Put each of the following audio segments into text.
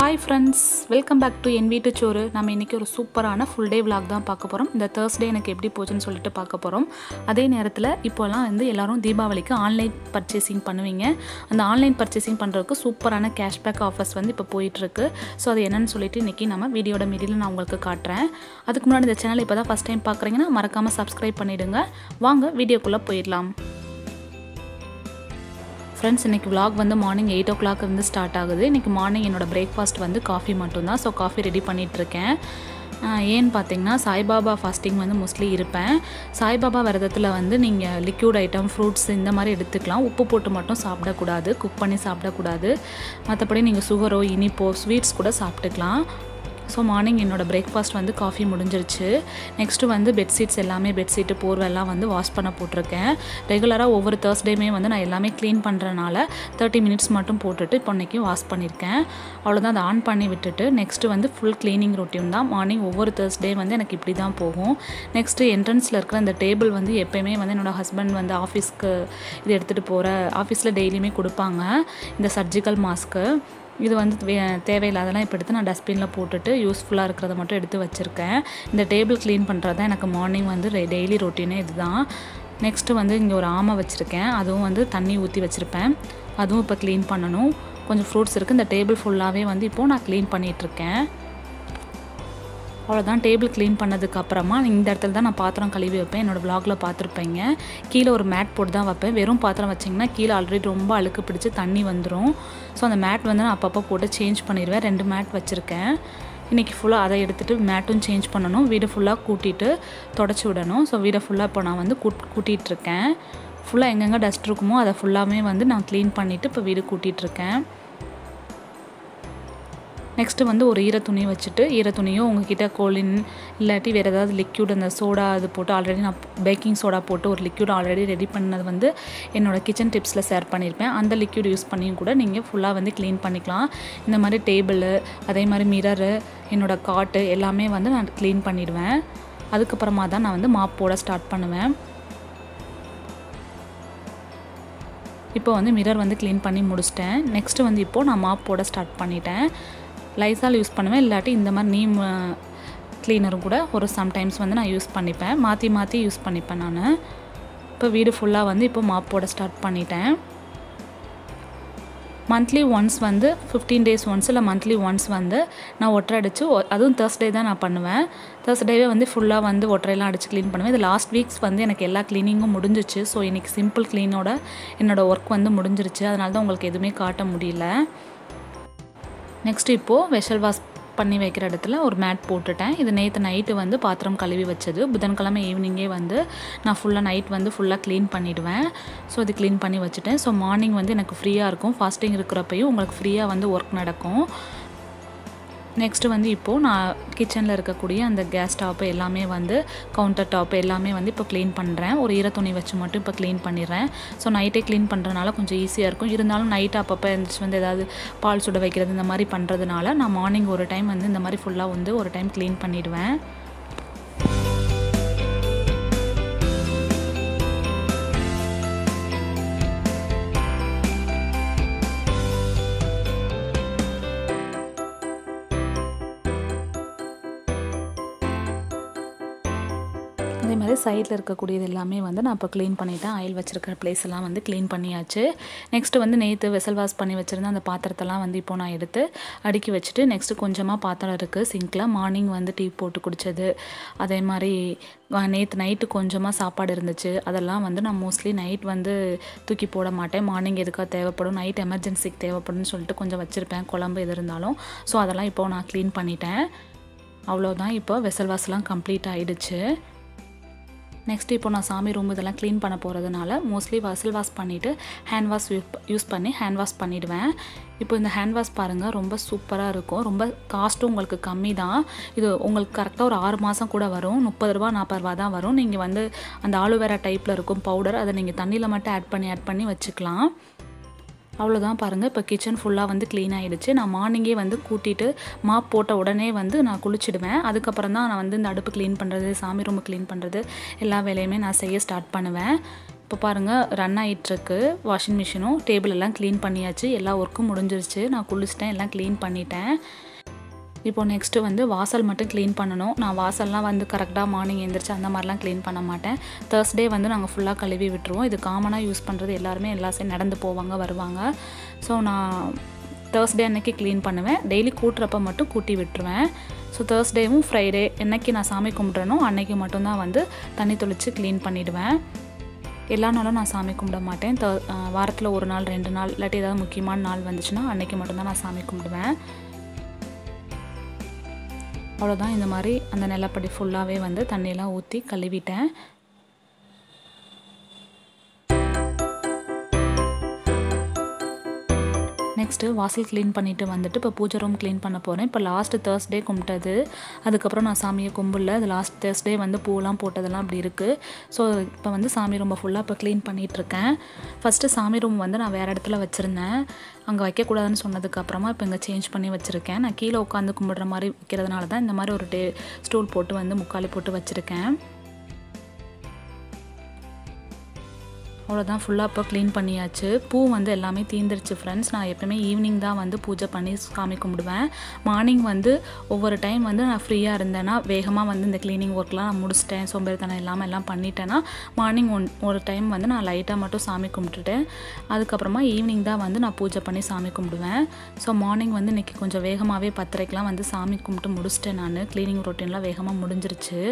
hi friends welcome back to என் வீட்டு சோறு நம்ம இன்றைக்கி ஒரு சூப்பரான ஃபுல் டே vlog தான் பார்க்க போகிறோம் இந்த தேர்ஸ்டே எனக்கு எப்படி போச்சுன்னு சொல்லிட்டு பார்க்க போகிறோம் அதே நேரத்தில் இப்போலாம் வந்து எல்லாரும் தீபாவளிக்கு ஆன்லைன் பர்ச்சேசிங் பண்ணுவீங்க அந்த ஆன்லைன் பர்ச்சேசிங் பண்ணுறதுக்கு சூப்பரான கேஷ்பேக் ஆஃபர்ஸ் வந்து இப்போ போயிட்டுருக்கு ஸோ அது என்னன்னு சொல்லிட்டு இன்றைக்கி நம்ம வீடியோட மீடியில் நான் உங்களுக்கு காட்டுறேன் அதுக்கு முன்னாடி இந்த சேனல் இப்போ தான் ஃபஸ்ட் டைம் பார்க்குறீங்கன்னா மறக்காமல் சப்ஸ்கிரைப் பண்ணிவிடுங்க வாங்க வீடியோக்குள்ளே போயிடலாம் ஃப்ரெண்ட்ஸ் இன்றைக்கி vlog வந்து மார்னிங் எயிட் ஓ கிளாக் இருந்து ஸ்டார்ட் ஆகுது இன்றைக்கி மார்னிங் என்னோட பிரேக்ஃபாஸ்ட் வந்து காஃபி மட்டும்தான் ஸோ காஃபி ரெடி பண்ணிகிட்ருக்கேன் ஏன்னு பார்த்தீங்கன்னா சாய்பாபா ஃபாஸ்டிங் வந்து மோஸ்ட்லி இருப்பேன் சாய்பாபா விரதத்தில் வந்து நீங்கள் லிக்யூட் ஐட்டம் ஃப்ரூட்ஸ் இந்த மாதிரி எடுத்துக்கலாம் உப்பு போட்டு மட்டும் சாப்பிடக்கூடாது குக் பண்ணி சாப்பிடக்கூடாது மற்றபடி நீங்கள் சுகரோ இனிப்போ ஸ்வீட்ஸ் கூட சாப்பிட்டுக்கலாம் ஸோ மார்னிங் என்னோடய பிரேக்ஃபாஸ்ட் வந்து காஃபி முடிஞ்சிருச்சு நெக்ஸ்ட்டு வந்து பெட்ஷீட்ஸ் எல்லாமே பெட்ஷீட்டு போர்வெல்லாம் வந்து வாஷ் பண்ண போட்டிருக்கேன் ரெகுலராக ஒவ்வொரு தேர்ஸ்டேமே வந்து நான் எல்லாமே க்ளீன் பண்ணுறனால தேர்ட்டி மினிட்ஸ் மட்டும் போட்டுட்டு இப்போ இன்றைக்கி வாஷ் பண்ணியிருக்கேன் அவ்வளோதான் அதை ஆன் பண்ணி விட்டுட்டு நெக்ஸ்ட்டு வந்து ஃபுல் க்ளீனிங் ரொட்டீன் தான் மார்னிங் ஒவ்வொரு தேர்ஸ்டே வந்து எனக்கு இப்படி தான் போகும் நெக்ஸ்ட்டு என்ட்ரன்ஸில் இருக்கிற அந்த டேபிள் வந்து எப்போயுமே வந்து என்னோடய ஹஸ்பண்ட் வந்து ஆஃபீஸ்க்கு இது எடுத்துகிட்டு போகிற ஆஃபீஸில் டெய்லியுமே கொடுப்பாங்க இந்த சர்ஜிக்கல் மாஸ்க்கு இது வந்து வே- தேவையில்லாதெல்லாம் இப்போ எடுத்து நான் டஸ்ட்பினில் போட்டுட்டு யூஸ்ஃபுல்லாக இருக்கிறத மட்டும் எடுத்து வச்சுருக்கேன் இந்த டேபிள் க்ளீன் பண்ணுறது தான் எனக்கு மார்னிங் வந்து டெய்லி ரொட்டீனே இதுதான் நெக்ஸ்ட்டு வந்து இங்கே ஒரு ஆமை வச்சுருக்கேன் அதுவும் வந்து தண்ணி ஊற்றி வச்சுருப்பேன் அதுவும் இப்போ க்ளீன் பண்ணணும் கொஞ்சம் ஃப்ரூட்ஸ் இருக்குது இந்த டேபிள் ஃபுல்லாகவே வந்து இப்போது நான் க்ளீன் பண்ணிகிட்ருக்கேன் அவ்வளோதான் டேபிள் க்ளீன் பண்ணதுக்கு அப்புறமா இந்த இடத்துல தான் நான் பாத்திரம் கழுவி வைப்பேன் என்னோடய vlogல பார்த்துருப்பீங்க கீழே ஒரு மேட் போட்டு தான் வைப்பேன் வெறும் பாத்திரம் வச்சிங்கன்னா கீழே ஆல்ரெடி ரொம்ப அழுக்கு பிடிச்சி தண்ணி வந்துடும் ஸோ அந்த மேட் வந்து நான் அப்பப்போ போட்டு சேஞ்ச் பண்ணிடுவேன் ரெண்டு மேட் வச்சுருக்கேன் இன்றைக்கி ஃபுல்லாக அதை எடுத்துகிட்டு மேட்டும் சேஞ்ச் பண்ணணும் வீடு ஃபுல்லாக கூட்டிட்டு தொடச்சி விடணும் ஸோ வீடை ஃபுல்லாக இப்போ நான் வந்து கூட் கூட்டிகிட்ருக்கேன் ஃபுல்லாக எங்கெங்கே டஸ்ட் இருக்குமோ அதை ஃபுல்லாமே வந்து நான் க்ளீன் பண்ணிவிட்டு இப்போ வீடு கூட்டிகிட்ருக்கேன் நெக்ஸ்ட்டு வந்து ஒரு ஈர துணி வச்சுட்டு ஈர துணியும் உங்ககிட்ட கோலின் இல்லாட்டி வேறு ஏதாவது லிக்யூட் அந்த சோடா அது போட்டு ஆல்ரெடி நான் பேக்கிங் சோடா போட்டு ஒரு லிக்யூட் ஆல்ரெடி ரெடி பண்ணது வந்து என்னோடய கிச்சன் டிப்ஸில் ஷேர் பண்ணியிருப்பேன் அந்த லிக்யூட் யூஸ் பண்ணியும் கூட நீங்கள் ஃபுல்லாக வந்து க்ளீன் பண்ணிக்கலாம் இந்த மாதிரி டேபிள் அதே மாதிரி மிரரு என்னோடய காட்டு எல்லாமே வந்து நான் க்ளீன் பண்ணிடுவேன் அதுக்கப்புறமா தான் நான் வந்து மாப் போட ஸ்டார்ட் பண்ணுவேன் இப்போ வந்து மிரர் வந்து க்ளீன் பண்ணி முடிச்சிட்டேன் நெக்ஸ்ட்டு வந்து இப்போது நான் மாப் போட ஸ்டார்ட் பண்ணிட்டேன் லைசால் யூஸ் பண்ணுவேன் இல்லாட்டி இந்த மாதிரி நீம் க்ளீனரும் கூட ஒரு சம்டைம்ஸ் வந்து நான் யூஸ் பண்ணிப்பேன் மாற்றி மாற்றி யூஸ் பண்ணிப்பேன் நான் இப்போ வீடு ஃபுல்லாக வந்து இப்போ மாப் போட ஸ்டார்ட் பண்ணிட்டேன் மந்த்லி ஒன்ஸ் வந்து ஃபிஃப்டீன் டேஸ் ஒன்ஸ் இல்லை மந்த்லி ஒன்ஸ் வந்து நான் ஒற்றை அடித்து அதுவும் தேர்ஸ்டே தான் நான் பண்ணுவேன் தேர்ஸ்டேவே வந்து ஃபுல்லாக வந்து ஒற்றையெல்லாம் அடித்து க்ளீன் பண்ணுவேன் இது லாஸ்ட் வீக்ஸ் வந்து எனக்கு எல்லா க்ளீனிங்கும் முடிஞ்சிச்சு ஸோ இன்றைக்கி சிம்பிள் க்ளீனோட என்னோடய ஒர்க் வந்து முடிஞ்சிருச்சு அதனால தான் உங்களுக்கு எதுவுமே காட்ட முடியல நெக்ஸ்ட் இப்போது வெஷல் வாஷ் பண்ணி வைக்கிற இடத்துல ஒரு மேட் போட்டுட்டேன் இது நேற்று நைட்டு வந்து பாத்திரம் கழுவி வச்சது புதன்கிழமை ஈவினிங்கே வந்து நான் ஃபுல்லாக நைட் வந்து ஃபுல்லாக க்ளீன் பண்ணிவிடுவேன் ஸோ இது க்ளீன் பண்ணி வச்சுட்டேன் ஸோ மார்னிங் வந்து எனக்கு ஃப்ரீயாக இருக்கும் ஃபாஸ்டிங் இருக்கிறப்பையும் உங்களுக்கு ஃப்ரீயாக வந்து ஒர்க் நடக்கும் நெக்ஸ்ட்டு வந்து இப்போது நான் கிச்சனில் இருக்கக்கூடிய அந்த கேஸ் டாப்பு எல்லாமே வந்து கவுண்டர் டாப் எல்லாமே வந்து இப்போ க்ளீன் பண்ணுறேன் ஒரு ஈர துணி வச்சு மட்டும் இப்போ க்ளீன் பண்ணிடுறேன் ஸோ நைட்டே க்ளீன் பண்ணுறதுனால கொஞ்சம் ஈஸியாக இருக்கும் இருந்தாலும் நைட் அப்பப்போ எழுந்திரிச்சு வந்து ஏதாவது பால் சுட வைக்கிறது இந்த மாதிரி பண்ணுறதுனால நான் மார்னிங் ஒரு டைம் வந்து இந்த மாதிரி ஃபுல்லாக வந்து ஒரு டைம் க்ளீன் பண்ணிடுவேன் அதே மாதிரி சைடில் இருக்கக்கூடியது எல்லாமே வந்து நான் இப்போ க்ளீன் பண்ணிட்டேன் ஆயில் வச்சிருக்கிற பிளேஸ் எல்லாம் வந்து க்ளீன் பண்ணியாச்சு நெக்ஸ்ட்டு வந்து நேற்று வெசல் வாஷ் பண்ணி வச்சுருந்த அந்த பாத்திரத்தெல்லாம் வந்து இப்போ நான் எடுத்து அடுக்கி வச்சுட்டு நெக்ஸ்ட்டு கொஞ்சமாக பாத்திரம் இருக்குது சிங்கில் மார்னிங் வந்து டீ போட்டு குடித்தது அதே மாதிரி நேற்று நைட்டு கொஞ்சமாக சாப்பாடு இருந்துச்சு அதெல்லாம் வந்து நான் மோஸ்ட்லி நைட் வந்து தூக்கி போட மாட்டேன் மார்னிங் எதுக்காக தேவைப்படும் நைட் எமர்ஜென்சிக்கு தேவைப்படும்னு சொல்லிட்டு கொஞ்சம் வச்சுருப்பேன் குழம்பு எது இருந்தாலும் ஸோ அதெல்லாம் இப்போ நான் க்ளீன் பண்ணிட்டேன் அவ்வளோதான் இப்போ வெசல் வாஷ்லாம் கம்ப்ளீட் ஆயிடுச்சு நெக்ஸ்ட் இப்போ நான் சாமி ரூம் இதெல்லாம் க்ளீன் பண்ண போகிறதுனால மோஸ்ட்லி வசல் வாஷ் பண்ணிவிட்டு ஹேண்ட் வாஷ் யூஸ் பண்ணி ஹேண்ட் வாஷ் பண்ணிவிடுவேன் இப்போ இந்த ஹேண்ட் வாஷ் பாருங்கள் ரொம்ப சூப்பராக இருக்கும் ரொம்ப காஸ்ட்டும் உங்களுக்கு கம்மி தான் இது உங்களுக்கு கரெக்டாக ஒரு ஆறு மாதம் கூட வரும் முப்பது ரூபா நாற்பது ரூபா தான் வரும் நீங்கள் வந்து அந்த ஆலுவேரா டைப்பில் இருக்கும் பவுடர் அதை நீங்கள் தண்ணியில் மட்டும் ஆட் பண்ணி ஆட் பண்ணி வச்சுக்கலாம் அவ்வளோதான் பாருங்கள் இப்போ கிச்சன் ஃபுல்லாக வந்து க்ளீன் ஆகிடுச்சு நான் மார்னிங்கே வந்து கூட்டிட்டு மாப் போட்ட உடனே வந்து நான் குளிச்சிடுவேன் அதுக்கப்புறம் தான் நான் வந்து இந்த அடுப்பு க்ளீன் பண்ணுறது சாமி ரூம் க்ளீன் பண்ணுறது எல்லா வேலையுமே நான் செய்ய ஸ்டார்ட் பண்ணுவேன் இப்போ பாருங்கள் ரன் ஆகிட்டுருக்கு வாஷிங் மிஷினும் டேபிள் எல்லாம் க்ளீன் பண்ணியாச்சு எல்லா ஒர்க்கும் முடிஞ்சிருச்சு நான் குளிச்சிட்டேன் எல்லாம் க்ளீன் பண்ணிட்டேன் இப்போ நெக்ஸ்ட்டு வந்து வாசல் மட்டும் க்ளீன் பண்ணணும் நான் வாசல்லாம் வந்து கரெக்டாக மார்னிங் எழுந்திரிச்சு அந்த மாதிரிலாம் க்ளீன் பண்ண மாட்டேன் தேர்ஸ்டே வந்து நாங்கள் ஃபுல்லாக கழுவி விட்டுருவோம் இது காமனாக யூஸ் பண்ணுறது எல்லாருமே எல்லா சைடு நடந்து போவாங்க வருவாங்க ஸோ நான் தேர்ஸ்டே அன்னைக்கு க்ளீன் பண்ணுவேன் டெய்லி கூட்டுறப்ப மட்டும் கூட்டி விட்டுருவேன் ஸோ தேர்ஸ்டேவும் ஃப்ரைடே என்னைக்கு நான் சாமி கும்பிட்றேனோ அன்னைக்கு மட்டும்தான் வந்து தண்ணி தொளித்து க்ளீன் பண்ணிவிடுவேன் எல்லா நாளும் நான் சாமி கும்பிட மாட்டேன் த வாரத்தில் ஒரு நாள் ரெண்டு நாள் இல்லாட்டி ஏதாவது முக்கியமான நாள் வந்துச்சுன்னா அன்னைக்கு மட்டும்தான் நான் சாமி கும்பிடுவேன் அவ்வளோதான் இந்த மாதிரி அந்த நிலப்படி ஃபுல்லாகவே வந்து தண்ணியெலாம் ஊற்றி கழுவிட்டேன் நெக்ஸ்ட்டு வாசல் க்ளீன் பண்ணிவிட்டு வந்துட்டு இப்போ பூஜை ரூம் க்ளீன் பண்ண போகிறேன் இப்போ லாஸ்ட்டு தேர்ஸ்டே கும்பிட்டது அதுக்கப்புறம் நான் சாமியை கும்பிடல அது லாஸ்ட் தேர்ஸ்டே வந்து பூலாம் போட்டதெல்லாம் அப்படி இருக்குது ஸோ இப்போ வந்து சாமி ரூமை ஃபுல்லாக இப்போ க்ளீன் பண்ணிகிட்ருக்கேன் ஃபஸ்ட்டு சாமி ரூம் வந்து நான் வேறு இடத்துல வச்சுருந்தேன் அங்கே வைக்கக்கூடாதுன்னு சொன்னதுக்கப்புறமா இப்போ இங்கே சேஞ்ச் பண்ணி வச்சுருக்கேன் நான் கீழே உட்காந்து கும்பிடுற மாதிரி வைக்கிறதுனால தான் இந்த மாதிரி ஒரு டே ஸ்டூல் போட்டு வந்து முக்காலி போட்டு வச்சுருக்கேன் அவ்வளோதான் ஃபுல்லாக இப்போ க்ளீன் பண்ணியாச்சு பூ வந்து எல்லாமே தீந்துருச்சு ஃப்ரெண்ட்ஸ் நான் எப்பவுமே ஈவினிங் தான் வந்து பூஜை பண்ணி சாமி கும்பிடுவேன் மார்னிங் வந்து ஒவ்வொரு டைம் வந்து நான் ஃப்ரீயாக இருந்தேன்னா வேகமாக வந்து இந்த க்ளீனிங் ஒர்க்லாம் நான் முடிச்சிட்டேன் சோம்பேறித்தனம் இல்லாமல் எல்லாம் பண்ணிட்டேன்னா மார்னிங் ஒன் ஒரு டைம் வந்து நான் லைட்டாக மட்டும் சாமி கும்பிட்டுட்டு அதுக்கப்புறமா ஈவினிங் தான் வந்து நான் பூஜை பண்ணி சாமி கும்பிடுவேன் ஸோ மார்னிங் வந்து இன்றைக்கி கொஞ்சம் வேகமாகவே பத்தரைக்கெலாம் வந்து சாமி கும்பிட்டு முடிச்சிட்டேன் நான் க்ளீனிங் ரொட்டீன்லாம் வேகமாக முடிஞ்சிருச்சு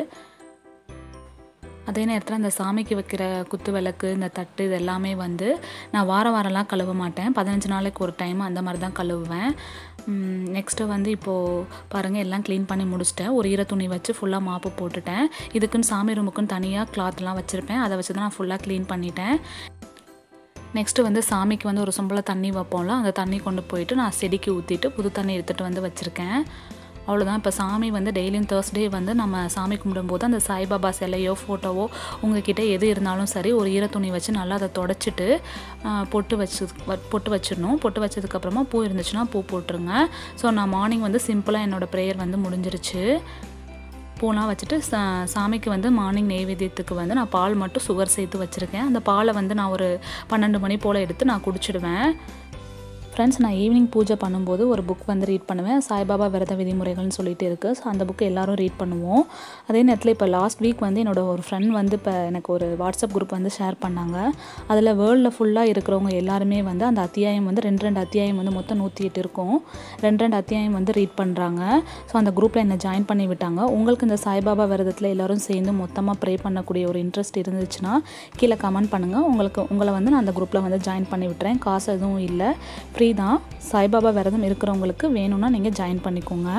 அதே நேரத்தில் அந்த சாமிக்கு வைக்கிற குத்து விளக்கு இந்த தட்டு இது எல்லாமே வந்து நான் வாரம் வாரம்லாம் கழுவ மாட்டேன் பதினஞ்சு நாளைக்கு ஒரு டைம் அந்த மாதிரி தான் கழுவுவேன் நெக்ஸ்ட்டு வந்து இப்போது பாருங்கள் எல்லாம் க்ளீன் பண்ணி முடிச்சிட்டேன் ஒரு ஈர துணி வச்சு ஃபுல்லாக மாப்பு போட்டுட்டேன் இதுக்குன்னு சாமி ரூமுக்குன்னு தனியாக கிளாத்லாம் வச்சுருப்பேன் அதை வச்சு தான் நான் ஃபுல்லாக க்ளீன் பண்ணிட்டேன் நெக்ஸ்ட்டு வந்து சாமிக்கு வந்து ஒரு சொம்பில் தண்ணி வைப்போம்ல அந்த தண்ணி கொண்டு போயிட்டு நான் செடிக்கு ஊற்றிட்டு புது தண்ணி எடுத்துகிட்டு வந்து வச்சுருக்கேன் அவ்வளோதான் இப்போ சாமி வந்து டெய்லியும் தேர்ஸ்டே வந்து நம்ம சாமி கும்பிடும்போது அந்த சாய்பாபா சிலையோ ஃபோட்டோவோ உங்ககிட்ட எது இருந்தாலும் சரி ஒரு ஈர துணி வச்சு நல்லா அதை தொடச்சிட்டு பொட்டு வச்சு பொட்டு வச்சிடணும் பொட்டு வச்சதுக்கப்புறமா பூ இருந்துச்சுன்னா பூ போட்டுருங்க ஸோ நான் மார்னிங் வந்து சிம்பிளாக என்னோடய ப்ரேயர் வந்து முடிஞ்சிருச்சு பூலாம் வச்சுட்டு சா சாமிக்கு வந்து மார்னிங் நெய்வேத்தியத்துக்கு வந்து நான் பால் மட்டும் சுகர் சேர்த்து வச்சுருக்கேன் அந்த பாலை வந்து நான் ஒரு பன்னெண்டு மணி போல் எடுத்து நான் குடிச்சிடுவேன் ஃப்ரெண்ட்ஸ் நான் ஈவினிங் பூஜை பண்ணும்போது ஒரு புக் வந்து ரீட் பண்ணுவேன் சாய்பாபா விரத விதிமுறைகள்னு சொல்லிட்டு இருக்குது ஸோ அந்த புக்கு எல்லோரும் ரீட் பண்ணுவோம் அதே நேரத்தில் இப்போ லாஸ்ட் வீக் வந்து என்னோட ஒரு ஃப்ரெண்ட் வந்து இப்போ எனக்கு ஒரு வாட்ஸ்அப் குரூப் வந்து ஷேர் பண்ணாங்க அதில் வேர்ல்டில் ஃபுல்லாக இருக்கிறவங்க எல்லாருமே வந்து அந்த அத்தியாயம் வந்து ரெண்டு ரெண்டு அத்தியாயம் வந்து மொத்தம் நூற்றி எட்டு இருக்கும் ரெண்டு ரெண்டு அத்தியாயம் வந்து ரீட் பண்ணுறாங்க ஸோ அந்த குரூப்பில் என்னை ஜாயின் பண்ணி விட்டாங்க உங்களுக்கு இந்த சாய்பாபா விரதத்தில் எல்லோரும் சேர்ந்து மொத்தமாக ப்ரே பண்ணக்கூடிய ஒரு இன்ட்ரெஸ்ட் இருந்துச்சுன்னா கீழே கமெண்ட் பண்ணுங்கள் உங்களுக்கு உங்களை வந்து நான் அந்த குரூப்பில் வந்து ஜாயின் பண்ணி விட்டுறேன் காசு எதுவும் இல்லை ஃப்ரீ தான் சாய்பாபா விரதம் இருக்கிறவங்களுக்கு வேணும்னா நீங்கள் ஜாயின் பண்ணிக்கோங்க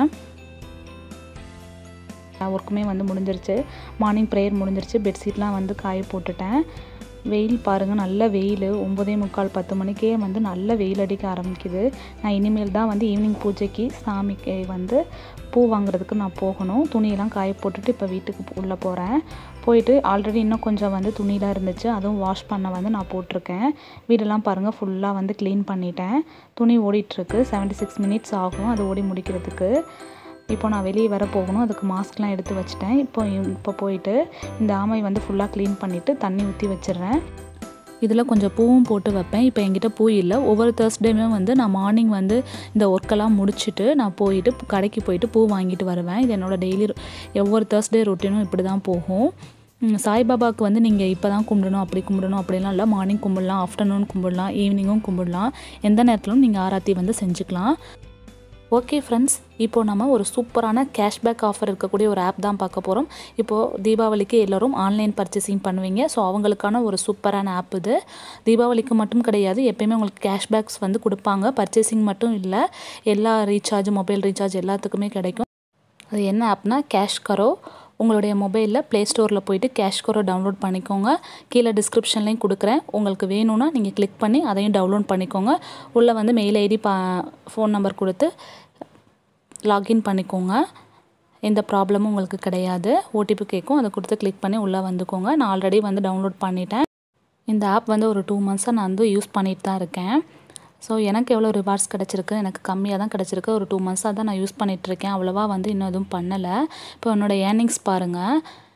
ஒர்க்குமே வந்து முடிஞ்சிருச்சு மார்னிங் ப்ரேயர் முடிஞ்சிருச்சு பெட்ஷீட்லாம் வந்து காய போட்டுட்டேன் வெயில் பாருங்கள் நல்ல வெயில் ஒம்பதே முக்கால் பத்து மணிக்கே வந்து நல்ல வெயில் அடிக்க ஆரம்பிக்குது நான் இனிமேல் தான் வந்து ஈவினிங் பூஜைக்கு சாமிக்கு வந்து பூ வாங்குறதுக்கு நான் போகணும் துணியெல்லாம் காய போட்டுட்டு இப்போ வீட்டுக்கு உள்ளே போகிறேன் போயிட்டு ஆல்ரெடி இன்னும் கொஞ்சம் வந்து துணிலாம் இருந்துச்சு அதுவும் வாஷ் பண்ண வந்து நான் போட்டிருக்கேன் வீடெல்லாம் பாருங்கள் ஃபுல்லாக வந்து க்ளீன் பண்ணிட்டேன் துணி ஓடிட்டுருக்கு செவன்ட்டி சிக்ஸ் மினிட்ஸ் ஆகும் அது ஓடி முடிக்கிறதுக்கு இப்போ நான் வெளியே வர போகணும் அதுக்கு மாஸ்க்லாம் எடுத்து வச்சுட்டேன் இப்போ இப்போ போயிட்டு இந்த ஆமை வந்து ஃபுல்லாக க்ளீன் பண்ணிவிட்டு தண்ணி ஊற்றி வச்சிடுறேன் இதில் கொஞ்சம் பூவும் போட்டு வைப்பேன் இப்போ என்கிட்ட பூ இல்லை ஒவ்வொரு தேர்ஸ்டேயுமே வந்து நான் மார்னிங் வந்து இந்த ஒர்க்கெல்லாம் முடிச்சுட்டு நான் போயிட்டு கடைக்கு போயிட்டு பூ வாங்கிட்டு வருவேன் இது என்னோடய டெய்லி ஒவ்வொரு தேர்ஸ்டே ரொட்டீனும் இப்படி தான் போகும் சாய்பாபாவுக்கு வந்து நீங்கள் இப்போ தான் கும்பிடணும் அப்படி கும்பிடணும் அப்படிலாம் இல்லை மார்னிங் கும்பிடலாம் ஆஃப்டர்நூன் கும்பிடலாம் ஈவினிங்கும் கும்பிடலாம் எந்த நேரத்திலும் நீங்கள் ஆராத்தி வந்து செஞ்சுக்கலாம் ஓகே ஃப்ரெண்ட்ஸ் இப்போது நம்ம ஒரு சூப்பரான கேஷ்பேக் ஆஃபர் இருக்கக்கூடிய ஒரு ஆப் தான் பார்க்க போகிறோம் இப்போது தீபாவளிக்கு எல்லோரும் ஆன்லைன் பர்ச்சேசிங் பண்ணுவீங்க ஸோ அவங்களுக்கான ஒரு சூப்பரான ஆப் இது தீபாவளிக்கு மட்டும் கிடையாது எப்பயுமே உங்களுக்கு கேஷ்பேக்ஸ் வந்து கொடுப்பாங்க பர்ச்சேசிங் மட்டும் இல்லை எல்லா ரீசார்ஜ் மொபைல் ரீசார்ஜ் எல்லாத்துக்குமே கிடைக்கும் அது என்ன ஆப்னா கேஷ் கரோ உங்களுடைய மொபைலில் ப்ளே ஸ்டோரில் போயிட்டு கேஷ் கரோ டவுன்லோட் பண்ணிக்கோங்க கீழே டிஸ்கிரிப்ஷன்லேயும் கொடுக்குறேன் உங்களுக்கு வேணும்னா நீங்கள் கிளிக் பண்ணி அதையும் டவுன்லோட் பண்ணிக்கோங்க உள்ளே வந்து மெயில் ஐடி பா ஃபோன் நம்பர் கொடுத்து லாகின் பண்ணிக்கோங்க எந்த ப்ராப்ளமும் உங்களுக்கு கிடையாது ஓடிபி கேட்கும் அதை கொடுத்து கிளிக் பண்ணி உள்ளே வந்துக்கோங்க நான் ஆல்ரெடி வந்து டவுன்லோட் பண்ணிட்டேன் இந்த ஆப் வந்து ஒரு டூ மந்த்ஸாக நான் வந்து யூஸ் பண்ணிட்டு தான் இருக்கேன் ஸோ எனக்கு எவ்வளோ ரிவார்ட்ஸ் கிடச்சிருக்கு எனக்கு கம்மியாக தான் கிடச்சிருக்கு ஒரு டூ மந்த்ஸாக தான் நான் யூஸ் பண்ணிகிட்ருக்கேன் அவ்வளோவா வந்து இன்னும் எதுவும் பண்ணலை இப்போ என்னோடய ஏர்னிங்ஸ் பாருங்கள்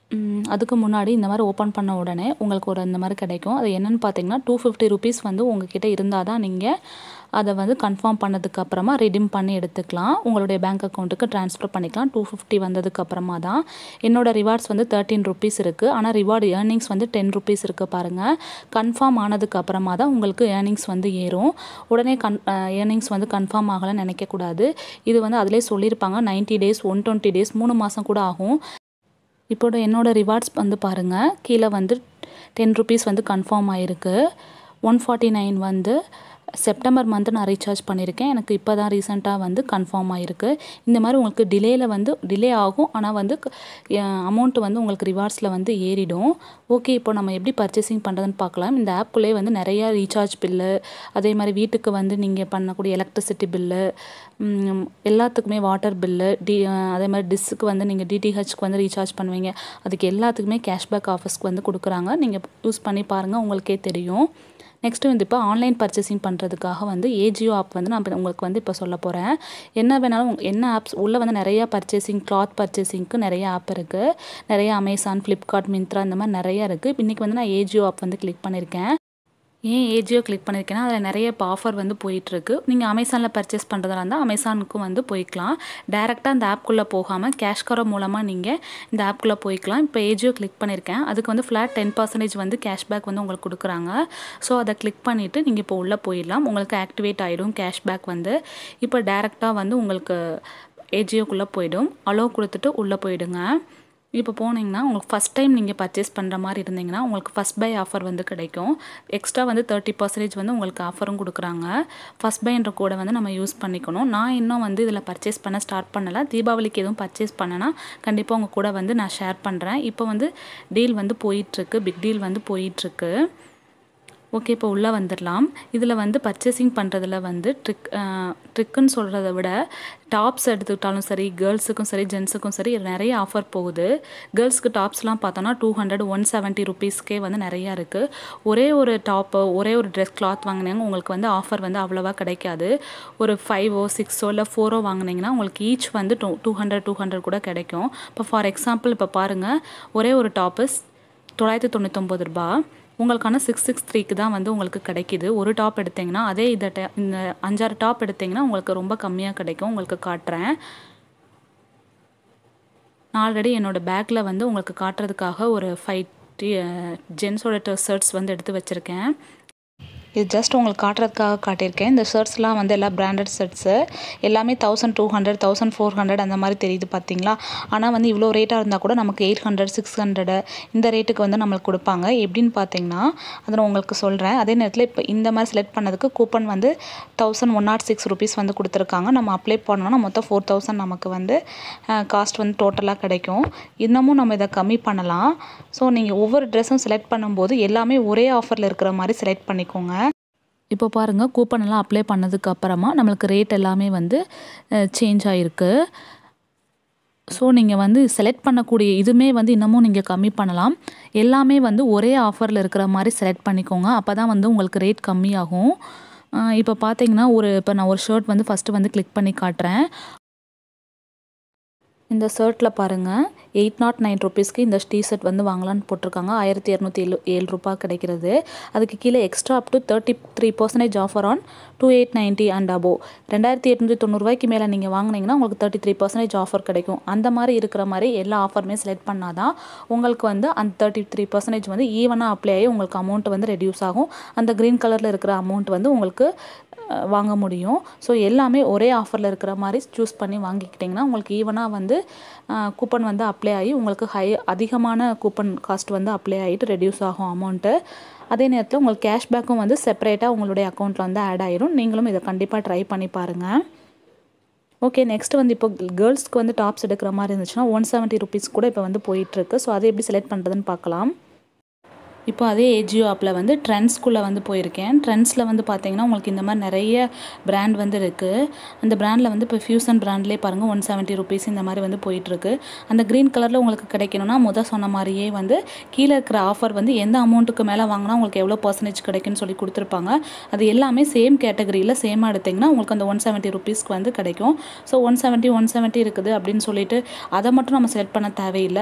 ம், அதுக்கு முன்னாடி இந்த மாதிரி ஓப்பன் பண்ண உடனே உங்களுக்கு ஒரு இந்த மாதிரி கிடைக்கும் அது என்னென்னு பார்த்தீங்கன்னா டூ ஃபிஃப்டி ருபீஸ் வந்து உங்ககிட்ட இருந்தால் தான் நீங்கள் அதை வந்து கன்ஃபார்ம் பண்ணதுக்கு அப்புறமா ரிடீம் பண்ணி எடுத்துக்கலாம் உங்களுடைய பேங்க் அக்கௌண்ட்டுக்கு ட்ரான்ஸ்ஃபர் பண்ணிக்கலாம் டூ ஃபிஃப்டி வந்ததுக்கு அப்புறமா தான் என்னோட ரிவார்ட்ஸ் வந்து தேர்ட்டின் ருபீஸ் இருக்குது ஆனால் ரிவார்டு ஏர்னிங்ஸ் வந்து டென் ருபீஸ் இருக்குது பாருங்கள் கன்ஃபார்ம் ஆனதுக்கு அப்புறமா தான் உங்களுக்கு ஏர்னிங்ஸ் வந்து ஏறும் உடனே கன் ஏர்னிங்ஸ் வந்து கன்ஃபார்ம் ஆகலைன்னு நினைக்கக்கூடாது இது வந்து அதிலே சொல்லியிருப்பாங்க 90 டேஸ் ஒன் டுவெண்ட்டி டேஸ் மூணு மாதம் கூட ஆகும் இப்போட என்னோட ரிவார்ட்ஸ் வந்து பாருங்கள் கீழே வந்து டென் ருபீஸ் வந்து கன்ஃபார்ம் ஆகிருக்கு ஒன் ஃபார்ட்டி நைன் வந்து செப்டம்பர் மந்த் நான் ரீசார்ஜ் பண்ணியிருக்கேன் எனக்கு இப்போ தான் ரீசெண்டாக வந்து கன்ஃபார்ம் ஆகிருக்கு இந்த மாதிரி உங்களுக்கு டிலேயில் வந்து டிலே ஆகும் ஆனால் வந்து அமௌண்ட்டு வந்து உங்களுக்கு ரிவார்ட்ஸில் வந்து ஏறிடும் ஓகே இப்போ நம்ம எப்படி பர்ச்சேசிங் பண்ணுறதுன்னு பார்க்கலாம் இந்த ஆப்குள்ளே வந்து நிறையா ரீசார்ஜ் பில்லு அதே மாதிரி வீட்டுக்கு வந்து நீங்கள் பண்ணக்கூடிய எலக்ட்ரிசிட்டி பில்லு எல்லாத்துக்குமே வாட்டர் பில்லு டி அதே மாதிரி டிஸ்ஸுக்கு வந்து நீங்கள் டிடிஹெச்க்கு வந்து ரீசார்ஜ் பண்ணுவீங்க அதுக்கு எல்லாத்துக்குமே கேஷ்பேக் ஆஃபர்ஸ்க்கு வந்து கொடுக்குறாங்க நீங்கள் யூஸ் பண்ணி பாருங்கள் உங்களுக்கே தெரியும் நெக்ஸ்ட்டு வந்து இப்போ ஆன்லைன் பர்ச்சேசிங் பண்ணுறதுக்காக வந்து ஏஜியோ ஆப் வந்து நான் இப்ப உங்களுக்கு வந்து இப்போ சொல்ல போகிறேன் என்ன வேணாலும் உங்க- என்ன ஆப்ஸ் உள்ளே வந்து நிறையா பர்ச்சேசிங் கிளாத் பர்ச்சேசிங்க்கு நிறைய ஆப் இருக்குது நிறைய அமேசான் ஃப்ளிப்கார்ட் மிந்த்ரா இந்த மாதிரி நிறையா இருக்குது இன்றைக்கி வந்து நான் ஏஜியோ ஆப் வந்து கிளிக் பண்ணியிருக்கேன் ஏன் ஏஜியோ கிளிக் பண்ணியிருக்கேன்னா அதில் நிறைய இப்போ ஆஃபர் வந்து போயிட்டுருக்கு நீங்கள் அமேசானில் பர்ச்சேஸ் பண்ணுறதா இருந்தால் அமேசானுக்கும் வந்து போய்க்கலாம் டேரெக்டாக அந்த ஆப்குள்ளே போகாமல் கேஷ் கரோ மூலமாக நீங்கள் இந்த ஆப்குள்ளே போய்க்கலாம் இப்போ ஏஜியோ கிளிக் பண்ணியிருக்கேன் அதுக்கு வந்து ஃப்ளாட் டென் பர்சன்டேஜ் வந்து கேஷ்பேக் வந்து உங்களுக்கு கொடுக்குறாங்க ஸோ அதை கிளிக் பண்ணிவிட்டு நீங்கள் இப்போ உள்ளே போயிடலாம் உங்களுக்கு ஆக்டிவேட் ஆகிடும் கேஷ்பேக் வந்து இப்போ டேரெக்டாக வந்து உங்களுக்கு ஏஜியோக்குள்ளே போயிடும் அலோ கொடுத்துட்டு உள்ளே போயிடுங்க இப்போ போனீங்கன்னா உங்களுக்கு ஃபஸ்ட் டைம் நீங்கள் பர்ச்சேஸ் பண்ணுற மாதிரி இருந்தீங்கன்னா உங்களுக்கு ஃபஸ்ட் பை ஆஃபர் வந்து கிடைக்கும் எக்ஸ்ட்ரா வந்து தேர்ட்டி பர்சன்டேஜ் வந்து உங்களுக்கு ஆஃபரும் கொடுக்குறாங்க ஃபஸ்ட் பைன்ற கோடை வந்து நம்ம யூஸ் பண்ணிக்கணும் நான் இன்னும் வந்து இதில் பர்ச்சேஸ் பண்ண ஸ்டார்ட் பண்ணலை தீபாவளிக்கு எதுவும் பர்ச்சேஸ் பண்ணனா கண்டிப்பாக உங்கள் கூட வந்து நான் ஷேர் பண்ணுறேன் இப்போ வந்து டீல் வந்து போயிட்டுருக்கு பிக் டீல் வந்து போயிட்டுருக்கு ஓகே இப்போ உள்ளே வந்துடலாம் இதில் வந்து பர்ச்சேசிங் பண்ணுறதுல வந்து ட்ரிக் ட்ரிக்குன்னு சொல்கிறத விட டாப்ஸ் எடுத்துக்கிட்டாலும் சரி கேர்ள்ஸுக்கும் சரி ஜென்ஸுக்கும் சரி நிறைய ஆஃபர் போகுது கேர்ள்ஸ்க்கு டாப்ஸ்லாம் பார்த்தோன்னா டூ ஹண்ட்ரட் ஒன் செவன்ட்டி ருபீஸ்க்கே வந்து நிறையா இருக்குது ஒரே ஒரு டாப்பு ஒரே ஒரு ட்ரெஸ் கிளாத் வாங்கினீங்க உங்களுக்கு வந்து ஆஃபர் வந்து அவ்வளோவா கிடைக்காது ஒரு ஃபைவோ சிக்ஸோ இல்லை ஃபோரோ வாங்கினீங்கன்னா உங்களுக்கு ஈச் வந்து two two hundred two hundred கூட கிடைக்கும் இப்போ ஃபார் எக்ஸாம்பிள் இப்போ பாருங்கள் ஒரே ஒரு டாப்பு தொள்ளாயிரத்தி தொண்ணூத்தொம்பது ரூபா உங்களுக்கான சிக்ஸ் சிக்ஸ் த்ரீக்கு தான் வந்து உங்களுக்கு கிடைக்கிது ஒரு டாப் எடுத்தீங்கன்னா அதே இதை ட- இந்த அஞ்சாறு டாப் எடுத்தீங்கன்னா உங்களுக்கு ரொம்ப கம்மியாக கிடைக்கும் உங்களுக்கு காட்டுறேன் நான் ஆல்ரெடி என்னோடய பேக்கில் வந்து உங்களுக்கு காட்டுறதுக்காக ஒரு ஃபைவ் ஜென்ஸோட ஷர்ட்ஸ் வந்து எடுத்து வச்சுருக்கேன் இது ஜஸ்ட் உங்களுக்கு காட்டுறதுக்காக காட்டியிருக்கேன் இந்த ஷர்ட்ஸ்லாம் வந்து எல்லாம் பிராண்டட் ஷர்ட்ஸு எல்லாமே thousand two hundred thousand four hundred அந்த மாதிரி தெரியுது பார்த்தீங்களா ஆனால் வந்து இவ்வளோ ரேட்டாக இருந்தால் கூட நமக்கு எயிட் ஹண்ட்ரட் சிக்ஸ் ஹண்ட்ரடு இந்த ரேட்டுக்கு வந்து நம்மளுக்கு கொடுப்பாங்க எப்படின்னு பார்த்தீங்கன்னா அதை நான் உங்களுக்கு சொல்கிறேன் அதே நேரத்தில் இப்போ இந்த மாதிரி செலக்ட் பண்ணதுக்கு கூப்பன் வந்து thousand one nought six rupees வந்து கொடுத்துருக்காங்க நம்ம அப்ளை பண்ணோம்னா மொத்தம் ஃபோர் தௌசண்ட் நமக்கு வந்து காஸ்ட் வந்து டோட்டலாக கிடைக்கும் இன்னமும் நம்ம இதை கம்மி பண்ணலாம் ஸோ நீங்கள் ஒவ்வொரு ட்ரெஸ்ஸும் செலக்ட் பண்ணும்போது எல்லாமே ஒரே ஆஃபரில் இருக்கிற மாதிரி செலக்ட் பண்ணிக்கோங்க இப்போ பாருங்கள் கூப்பன் எல்லாம் அப்ளை பண்ணதுக்கு அப்புறமா நம்மளுக்கு ரேட் எல்லாமே வந்து சேஞ்ச் ஆகிருக்கு ஸோ நீங்கள் வந்து செலக்ட் பண்ணக்கூடிய இதுவுமே வந்து இன்னமும் நீங்கள் கம்மி பண்ணலாம் எல்லாமே வந்து ஒரே ஆஃபரில் இருக்கிற மாதிரி செலக்ட் பண்ணிக்கோங்க அப்போ தான் வந்து உங்களுக்கு ரேட் கம்மியாகும் அஹ் இப்போ பார்த்தீங்கன்னா ஒரு இப்போ நான் ஒரு ஷர்ட் வந்து ஃபஸ்ட்டு வந்து கிளிக் பண்ணி காட்டுறேன் இந்த ஷர்ட்டில் பாருங்கள் எயிட் நாட் நைன் ருபீஸ்க்கு இந்த டிஷர்ட் வந்து வாங்கலாம்னு போட்டிருக்காங்க ஆயிரத்தி இரநூத்தி ஏழு ஏழு ரூபாய் கிடைக்கிறது அதுக்கு கீழே extra up to thirty three percentage offer on two eight ninety and above ரெண்டாயிரத்தி எட்நூற்றி தொண்ணூறுரூவாய்க்கு மேலே நீங்கள் வாங்குனீங்கன்னா உங்களுக்கு தேர்ட்டி த்ரீ பர்சன்டேஜ் ஆஃபர் கிடைக்கும் அந்த மாதிரி இருக்கிற மாதிரி எல்லா ஆஃபருமே செலக்ட் பண்ணால் தான் உங்களுக்கு வந்து அந்த தேர்ட்டி த்ரீ பர்சன்டேஜ் வந்து ஈவனாக அப்ளை ஆகி உங்களுக்கு அமௌண்ட் வந்து ரெடியூஸ் ஆகும் அந்த க்ரீன் கலரில் இருக்கிற அமௌண்ட் வந்து உங்களுக்கு அஹ், வாங்க முடியும் ஸோ எல்லாமே ஒரே ஆஃபரில் இருக்கிற மாதிரி சூஸ் பண்ணி வாங்கிக்கிட்டிங்கன்னா உங்களுக்கு ஈவனாக வந்து கூப்பன் வந்து அப்ளை ஆகி உங்களுக்கு ஹை அதிகமான கூப்பன் காஸ்ட் வந்து அப்ளை ஆகிட்டு ரெடியூஸ் ஆகும் அமௌண்ட்டு அதே நேரத்தில் உங்களுக்கு கேஷ்பேக்கும் வந்து செப்பரேட்டாக உங்களுடைய அக்கௌண்ட்டில் வந்து ஆட் ஆயிரும் நீங்களும் இதை கண்டிப்பாக ட்ரை பண்ணி பாருங்கள் ஓகே நெக்ஸ்ட் வந்து இப்போ கேர்ள்ஸ்க்கு வந்து டாப்ஸ் எடுக்கிற மாதிரி இருந்துச்சுன்னா ஒன் செவன்ட்டி ருபீஸ் கூட இப்போ வந்து போயிட்டுருக்கு ஸோ அதை எப்படி செலக்ட் பண்ணுறதுன்னு பார்க்கலாம் இப்போ அதே ஏஜியோ ஆப்பில் வந்து ட்ரெண்ட்ஸ்குள்ளே வந்து போயிருக்கேன் ட்ரெண்ட்ஸில் வந்து பார்த்தீங்கன்னா உங்களுக்கு இந்த மாதிரி நிறைய பிராண்ட் வந்து இருக்குது அந்த பிராண்டில் வந்து இப்போ ஃபியூசன் பிராண்ட்லேயே பாருங்கள் ஒன் செவன்ட்டி ருபீஸ் இந்த மாதிரி வந்து போயிட்டுருக்கு அந்த க்ரீன் கலரில் உங்களுக்கு கிடைக்கணும்னா முத சொன்ன மாதிரியே வந்து கீழே இருக்கிற ஆஃபர் வந்து எந்த அமௌண்ட்டுக்கு மேலே வாங்கினா உங்களுக்கு எவ்வளோ பர்சன்டேஜ் கிடைக்குன்னு சொல்லி கொடுத்துருப்பாங்க அது எல்லாமே சேம் கேட்டகரியில் சேமாக எடுத்திங்கன்னா உங்களுக்கு அந்த ஒன் செவன்ட்டி ருபீஸ்க்கு வந்து கிடைக்கும் so one seventy one seventy இருக்குது அப்படின்னு சொல்லிட்டு அதை மட்டும் நம்ம செலக்ட் பண்ண தேவையில்லை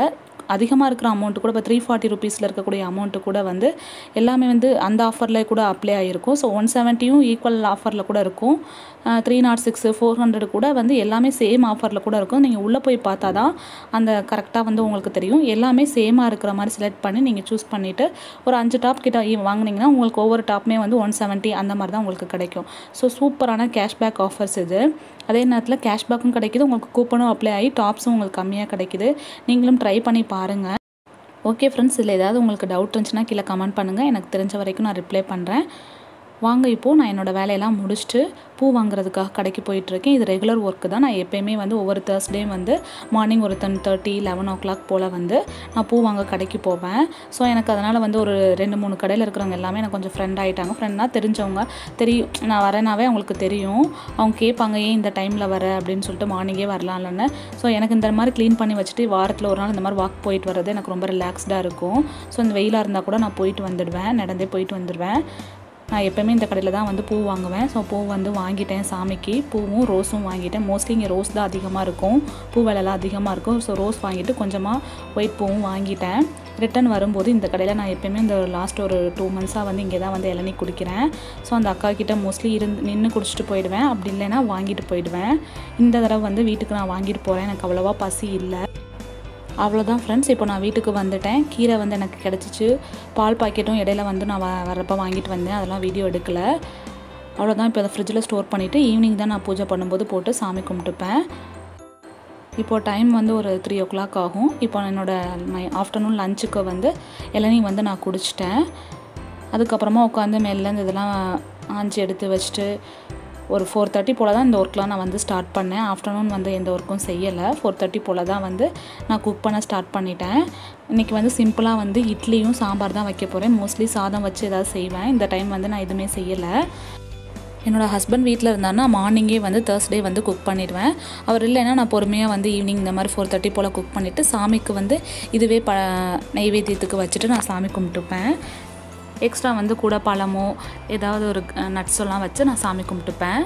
அதிகமாக இருக்கிற அமௌண்ட்டு கூட இப்போ த்ரீ ஃபார்ட்டி ருபீஸில் இருக்கக்கூடிய அமௌண்ட்டு கூட வந்து எல்லாமே வந்து அந்த ஆஃபரில் கூட அப்ளை ஆகிருக்கும் ஸோ ஒன் செவன்ட்டியும் ஈக்குவல் ஆஃபரில் கூட இருக்கும் three nought six four hundred கூட வந்து எல்லாமே சேம் ஆஃபரில் கூட இருக்கும் நீங்கள் உள்ளே போய் பார்த்தா தான் அந்த கரெக்டாக வந்து உங்களுக்கு தெரியும் எல்லாமே சேமாக இருக்கிற மாதிரி செலக்ட் பண்ணி நீங்கள் சூஸ் பண்ணிவிட்டு ஒரு அஞ்சு டாப் கிட்ட இ- வாங்குனீங்கன்னா உங்களுக்கு ஒவ்வொரு டாப்புமே வந்து ஒன் செவன்ட்டி அந்த மாதிரி தான் உங்களுக்கு கிடைக்கும் ஸோ சூப்பரான கேஷ்பேக் ஆஃபர்ஸ் இது அதே நேரத்தில் கேஷ்பேக்கும் கிடைக்குது உங்களுக்கு கூப்பனும் அப்ளை ஆகி டாப்ஸும் உங்களுக்கு கம்மியாக கிடைக்குது நீங்களும் ட்ரை பண்ணி பாருங்கள் ஓகே ஃப்ரெண்ட்ஸ் இதில் ஏதாவது உங்களுக்கு டவுட் இருந்துச்சுன்னா கீழே கமெண்ட் பண்ணுங்கள் எனக்கு தெரிஞ்ச வரைக்கும் நான் ரிப்ளை பண்ணுறேன் வாங்க இப்போது நான் என்னோடய வேலையெல்லாம் முடிச்சுட்டு பூ வாங்குறதுக்காக கடைக்கு போயிட்டுருக்கேன் இது ரெகுலர் ஒர்க்கு தான் நான் எப்போயுமே வந்து ஒவ்வொரு தேர்ஸ்டேயும் வந்து மார்னிங் ஒரு ten thirty eleven o'clock போல் வந்து நான் பூ வாங்க கடைக்கு போவேன் ஸோ எனக்கு அதனால் வந்து ஒரு ரெண்டு மூணு கடையில் இருக்கிறவங்க எல்லாமே எனக்கு கொஞ்சம் ஃப்ரெண்ட் ஆகிட்டாங்க ஃப்ரெண்ட்னா தெரிஞ்சவங்க தெரியும் நான் வரேனாவே அவங்களுக்கு தெரியும் அவங்க கேட்பாங்க ஏன் இந்த டைமில் வர அப்படின்னு சொல்லிட்டு மார்னிங்கே வரலாம்லன்னு ஸோ எனக்கு இந்த மாதிரி க்ளீன் பண்ணி வச்சுட்டு வாரத்தில் ஒரு நாள் இந்த மாதிரி வாக் போயிட்டு வர்றது எனக்கு ரொம்ப ரிலாக்ஸ்டாக இருக்கும் ஸோ இந்த வெயிலாக இருந்தால் கூட நான் போயிட்டு வந்துடுவேன் நடந்தே போயிட்டு வந்துடுவேன் நான் எப்போவுமே இந்த கடையில் தான் வந்து பூ வாங்குவேன் ஸோ பூ வந்து வாங்கிட்டேன் சாமிக்கு பூவும் ரோஸும் வாங்கிட்டேன் மோஸ்ட்லி இங்கே ரோஸ் தான் அதிகமாக இருக்கும் பூ விலைலாம் அதிகமாக இருக்கும் ஸோ ரோஸ் வாங்கிட்டு கொஞ்சமாக ஒயிட் பூவும் வாங்கிட்டேன் ரிட்டன் வரும்போது இந்த கடையில் நான் எப்போயுமே இந்த லாஸ்ட் ஒரு டூ மந்த்ஸாக வந்து இங்கே தான் வந்து இளநீ குடிக்கிறேன் ஸோ அந்த அக்கா கிட்ட மோஸ்ட்லி இருந்து நின்று குடிச்சிட்டு போயிடுவேன் அப்படி இல்லைன்னா வாங்கிட்டு போயிடுவேன் இந்த தடவை வந்து வீட்டுக்கு நான் வாங்கிட்டு போகிறேன் எனக்கு அவ்வளோவா பசி இல்லை அவ்வளோதான் ஃப்ரெண்ட்ஸ் இப்போ நான் வீட்டுக்கு வந்துட்டேன் கீரை வந்து எனக்கு கிடச்சிச்சு பால் பாக்கெட்டும் இடையில வந்து நான் வ வரப்போ வாங்கிட்டு வந்தேன் அதெல்லாம் வீடியோ எடுக்கலை அவ்வளோதான் இப்போ அதை ஃப்ரிட்ஜில் ஸ்டோர் பண்ணிவிட்டு ஈவினிங் தான் நான் பூஜை பண்ணும்போது போட்டு சாமி கும்பிட்டுப்பேன் இப்போது டைம் வந்து ஒரு த்ரீ ஓ கிளாக் ஆகும் இப்போ என்னோடய மை ஆஃப்டர்நூன் லஞ்சுக்கு வந்து இளநீ வந்து நான் குடிச்சிட்டேன் அதுக்கப்புறமா உட்காந்து மெல்ல இந்த இதெல்லாம் ஆஞ்சி எடுத்து வச்சுட்டு ஒரு ஃபோர் தேர்ட்டி போல் தான் இந்த ஒர்க்லாம் நான் வந்து ஸ்டார்ட் பண்ணேன் ஆஃப்டர்நூன் வந்து எந்த ஒர்க்கும் செய்யலை ஃபோர் தேர்ட்டி போல் தான் வந்து நான் குக் பண்ண ஸ்டார்ட் பண்ணிட்டேன் இன்றைக்கி வந்து சிம்பிளாக வந்து இட்லியும் சாம்பார் தான் வைக்க போகிறேன் மோஸ்ட்லி சாதம் வச்சு ஏதாவது செய்வேன் இந்த டைம் வந்து நான் எதுவுமே செய்யலை என்னோடய ஹஸ்பண்ட் வீட்டில் இருந்தாருன்னா மார்னிங்கே வந்து தேர்ஸ்டே வந்து குக் பண்ணிடுவேன் அவர் இல்லைன்னா நான் பொறுமையாக வந்து ஈவினிங் இந்த மாதிரி ஃபோர் தேர்ட்டி போல் குக் பண்ணிவிட்டு சாமிக்கு வந்து இதுவே ப நெய்வேத்தியத்துக்கு வச்சுட்டு நான் சாமி கும்பிட்டுப்பேன் எக்ஸ்ட்ரா வந்து கூட பழமோ ஏதாவது ஒரு நட்ஸ் எல்லாம் வச்சு நான் சாமி கும்பிட்டுப்பேன்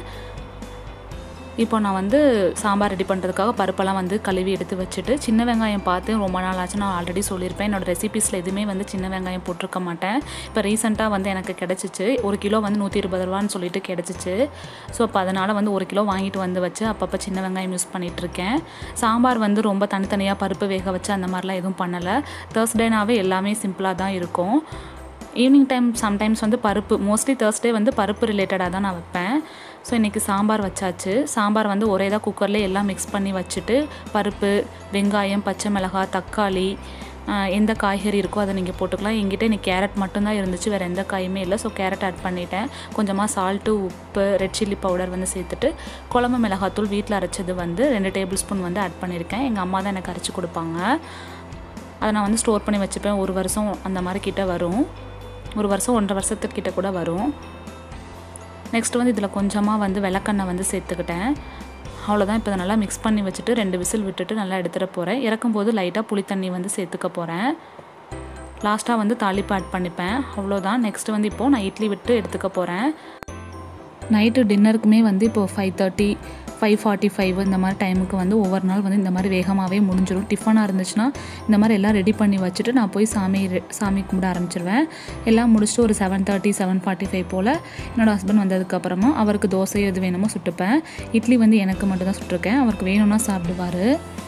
இப்போ நான் வந்து சாம்பார் ரெடி பண்ணுறதுக்காக பருப்பெல்லாம் வந்து கழுவி எடுத்து வச்சுட்டு சின்ன வெங்காயம் பார்த்து ரொம்ப நாள் ஆச்சு நான் ஆல்ரெடி சொல்லியிருப்பேன் என்னோட ரெசிபீஸில் எதுவுமே வந்து சின்ன வெங்காயம் போட்டிருக்க மாட்டேன் இப்போ ரீசெண்டாக வந்து எனக்கு கிடச்சிச்சு ஒரு கிலோ வந்து நூற்றி இருபது ரூபான்னு சொல்லிட்டு கிடச்சிச்சு ஸோ அப்போ அதனால் வந்து ஒரு கிலோ வாங்கிட்டு வந்து வச்சு அப்பப்போ சின்ன வெங்காயம் யூஸ் பண்ணிகிட்ருக்கேன் சாம்பார் வந்து ரொம்ப தனித்தனியாக பருப்பு வேக வச்சு அந்த மாதிரிலாம் எதுவும் பண்ணலை தேர்ஸ்டேனாவே எல்லாமே சிம்பிளாக தான் இருக்கும் ஈவினிங் டைம் சம்டைம்ஸ் வந்து பருப்பு மோஸ்ட்லி தேர்ஸ்டே வந்து பருப்பு ரிலேட்டடாக தான் நான் வைப்பேன் ஸோ இன்றைக்கி சாம்பார் வச்சாச்சு சாம்பார் வந்து ஒரே தான் குக்கர்லேயே எல்லாம் மிக்ஸ் பண்ணி வச்சுட்டு பருப்பு வெங்காயம் பச்சை மிளகாய் தக்காளி ஆஹ், எந்த காய்கறி இருக்கோ அதை நீங்கள் போட்டுக்கலாம் எங்கிட்ட இன்னைக்கு கேரட் மட்டும்தான் இருந்துச்சு வேறு எந்த காயுமே இல்லை ஸோ கேரட் ஆட் பண்ணிட்டேன் கொஞ்சமாக சால்ட்டு உப்பு ரெட் சில்லி பவுடர் வந்து சேர்த்துட்டு குழம்பு மிளகாத்தூள் வீட்டில் அரைச்சது வந்து ரெண்டு டேபிள் ஸ்பூன் வந்து ஆட் பண்ணியிருக்கேன் எங்கள் அம்மா தான் எனக்கு அரைச்சி கொடுப்பாங்க அதை நான் வந்து ஸ்டோர் பண்ணி வச்சுப்பேன் ஒரு வருஷம் அந்த மாதிரி கிட்ட வரும் ஒரு வருஷம் ஒன்றரை வருஷத்துக்கிட்ட கூட வரும் நெக்ஸ்ட் வந்து இதில் கொஞ்சமாக வந்து விளக்கெண்ணெய் வந்து சேர்த்துக்கிட்டேன் அவ்வளோதான் இப்போ இதை நல்லா மிக்ஸ் பண்ணி வச்சுட்டு ரெண்டு விசில் விட்டுட்டு நல்லா எடுத்துகிட்டு போகிறேன் இறக்கும்போது லைட்டாக புளி தண்ணி வந்து சேர்த்துக்க போகிறேன் லாஸ்ட்டாக வந்து தாளிப்பு ஆட் பண்ணிப்பேன் அவ்வளோதான் நெக்ஸ்ட் வந்து இப்போது நான் இட்லி விட்டு எடுத்துக்க போகிறேன் நைட்டு டின்னருக்குமே வந்து இப்போ five thirty five forty five இந்த மாதிரி டைமுக்கு வந்து ஒவ்வொரு நாள் வந்து இந்த மாதிரி வேகமாகவே முடிஞ்சிடும் டிஃபனாக இருந்துச்சுன்னா இந்த மாதிரி எல்லாம் ரெடி பண்ணி வச்சுட்டு நான் போய் சாமி ரெ- சாமி கும்பிட ஆரம்பிச்சிருவேன் எல்லாம் முடிச்சுட்டு ஒரு seven thirty seven forty five போல் என்னோடய ஹஸ்பண்ட் வந்ததுக்கப்புறமா அவருக்கு தோசை எது வேணுமோ சுட்டுப்பேன் இட்லி வந்து எனக்கு மட்டும் தான் சுட்டிருக்கேன் அவருக்கு வேணும்னா சாப்பிடுவார்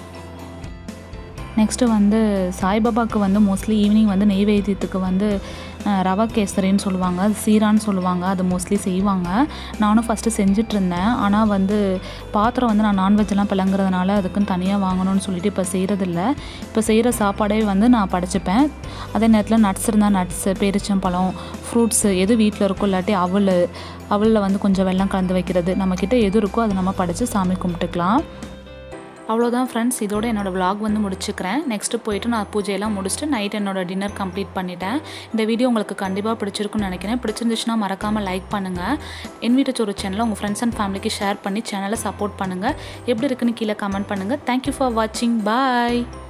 நெக்ஸ்ட்டு வந்து சாய்பாபாவுக்கு வந்து மோஸ்ட்லி ஈவினிங் வந்து நெய்வேத்தியத்துக்கு வந்து அஹ், ரவா கேசரின்னு சொல்லுவாங்க அது சீரான்னு சொல்லுவாங்க அது மோஸ்ட்லி செய்வாங்க நானும் ஃபஸ்ட்டு செஞ்சுட்டு இருந்தேன் ஆனால் வந்து பாத்திரம் வந்து நான் நான்வெஜ்லாம் பிளங்குறதுனால அதுக்குன்னு தனியாக வாங்கணும்னு சொல்லிட்டு இப்போ செய்கிறதில்ல இப்போ செய்கிற சாப்பாடே வந்து நான் படைச்சிப்பேன் அதே நேரத்தில் நட்ஸ் இருந்தால் நட்ஸு பேரிச்சம்பழம் ஃப்ரூட்ஸு எது வீட்டில் இருக்கோ இல்லாட்டி அவல் அவலில் வந்து கொஞ்சம் வெல்லம் கலந்து வைக்கிறது நம்மக்கிட்ட எது இருக்கோ அதை நம்ம படைச்சு சாமி கும்பிட்டுக்கலாம் அவ்வளோதான் ஃப்ரெண்ட்ஸ் இதோட என்னோட vlog வந்து முடிச்சுக்கிறேன் நெக்ஸ்ட்டு போயிட்டு நான் பூஜையெல்லாம் முடிச்சுட்டு நைட் என்னோட டின்னர் கம்ப்ளீட் பண்ணிட்டேன் இந்த வீடியோ உங்களுக்கு கண்டிப்பாக பிடிச்சிருக்குன்னு நினைக்கிறேன் பிடிச்சிருந்துச்சுன்னா மறக்காமல் லைக் பண்ணுங்கள் என் வீட்டு ஒரு சேனலை உங்கள் ஃப்ரெண்ட்ஸ் அண்ட் ஃபேமிலிக்கு ஷேர் பண்ணி சேனலை சப்போர்ட் பண்ணுங்கள் எப்படி இருக்குன்னு கீழே கமெண்ட் பண்ணுங்கள் தேங்க்யூ ஃபார் வாட்சிங் பாய்